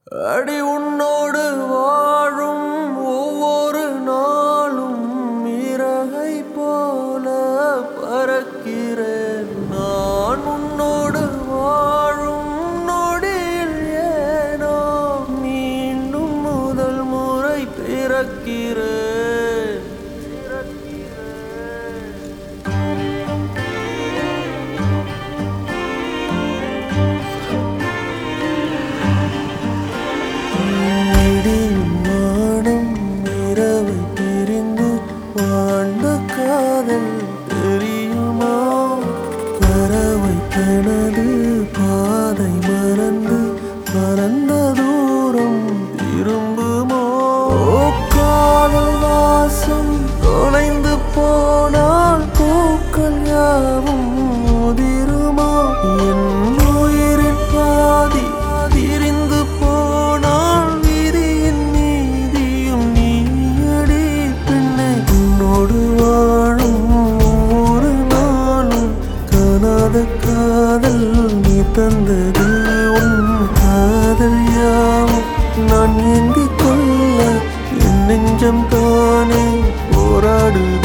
அடி உன்னோடு வாழும் ஒவ்வொரு நாளும் இறகை போல பறக்கிறேன் நான் உன்னோடு வாழும் நொடியில் ஏனோ மீண்டும் முதல் முறை பிறக்கிறேன் இடியும் வானம் இரவை பிரிந்து வாழ்ந்த காதல் தெரியுமா பறவை தனது பாதை மறந்து பறந்த தூரம் திரும்புமோ ஓ காதல் வாசம் தொலைந்து போனால் பூக்கள் யாவும் உதிருமா என் உயிரின் பாதி திரிந்து போனால் விதியின் நீதியும் நீயடி பெண்ணை உன்னோடு வாழும் ஒவ்வொரு நாளும் காணாத காதல் நீ தந்தது உன் காதல் யாவும் நான் ஏந்திக் கொள்ள என் நெஞ்சம் தானே போராடுது